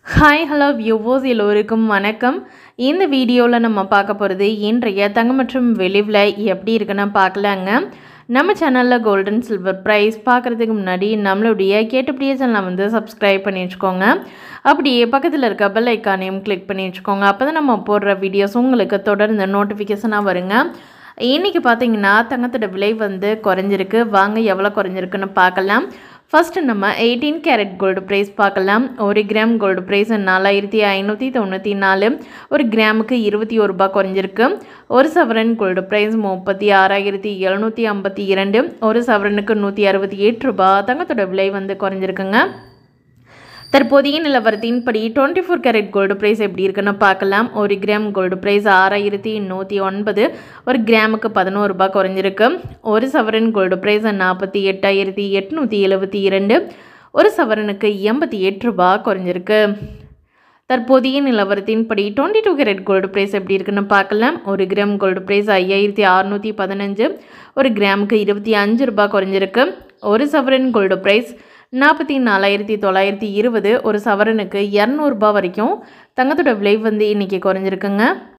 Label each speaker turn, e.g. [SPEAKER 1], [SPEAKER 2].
[SPEAKER 1] hi hello வியூவோஸ் எல்லோருக்கும் வணக்கம் இந்த வீடியோவில் நம்ம பார்க்க போகிறது இன்றைய தங்கம் மற்றும் வெளிவில் எப்படி இருக்குன்னு பார்க்கலாங்க நம்ம சேனலில் கோல்டன் சில்வர் ப்ரைஸ் பார்க்குறதுக்கு முன்னாடி நம்மளுடைய கேட்டுப்படியே சேனலை வந்து சப்ஸ்கிரைப் பண்ணி வச்சுக்கோங்க அப்படியே பக்கத்தில் இருக்க பெல் ஐக்கானையும் கிளிக் பண்ணி வச்சுக்கோங்க அப்போ தான் நம்ம போடுற வீடியோஸ் உங்களுக்கு தொடர்ந்து நோட்டிஃபிகேஷனாக வருங்க இன்றைக்கி பார்த்தீங்கன்னா தங்கத்தோட விலை வந்து குறைஞ்சிருக்கு வாங்க எவ்வளோ குறைஞ்சிருக்குன்னு பார்க்கலாம் ஃபஸ்ட்டு நம்ம எயிட்டீன் கேரட் கோல்டு ப்ரைஸ் பார்க்கலாம் ஒரு கிராம் கோல்டு ப்ரைஸ் நாலாயிரத்தி ஐநூற்றி தொண்ணூற்றி நாலு ஒரு கிராமுக்கு இருபத்தி ஒரு ரூபாய் குறைஞ்சிருக்கு ஒரு சவரன் கோல்டு ப்ரைஸ் முப்பத்தி ஆறாயிரத்தி எழுநூற்றி ஐம்பத்தி இரண்டு ஒரு சவரனுக்கு நூற்றி அறுபத்தி எட்டு ரூபாய் தங்கத்தோட விலை வந்து குறைஞ்சிருக்குங்க தற்போதைய நிலவரத்தின்படி twenty four carat gold price எப்படி இருக்குன்னு பார்க்கலாம் ஒரு கிராம் கோல்டு ப்ரைஸ் ஆறாயிரத்தி நூற்றி ஒன்பது ஒரு கிராமுக்கு பதினோரு ரூபாய் குறைஞ்சிருக்கு ஒரு சவரன் கோல்டு ப்ரைஸ் நாற்பத்தி எட்டாயிரத்தி எட்நூற்றி எழுபத்தி இரண்டு ஒரு சவரனுக்கு எண்பத்தி எட்டு ரூபாய் குறைஞ்சிருக்கு தற்போதைய நிலவரத்தின்படி twenty two carat gold price எப்படி இருக்குன்னு பார்க்கலாம் ஒரு கிராம் கோல்டு ப்ரைஸ் ஐயாயிரத்தி அறநூற்றி பதினஞ்சு ஒரு கிராமுக்கு இருபத்தி அஞ்சு ரூபாய் குறைஞ்சிருக்கு ஒரு சவரன் கோல்டு ப்ரைஸ் நாற்பத்தி நாலாயிரத்தி தொள்ளாயிரத்தி இருபது ஒரு சவரனுக்கு இரநூறுபா வரைக்கும் தங்கத்தோட விலை வந்து இன்றைக்கி குறைஞ்சிருக்குங்க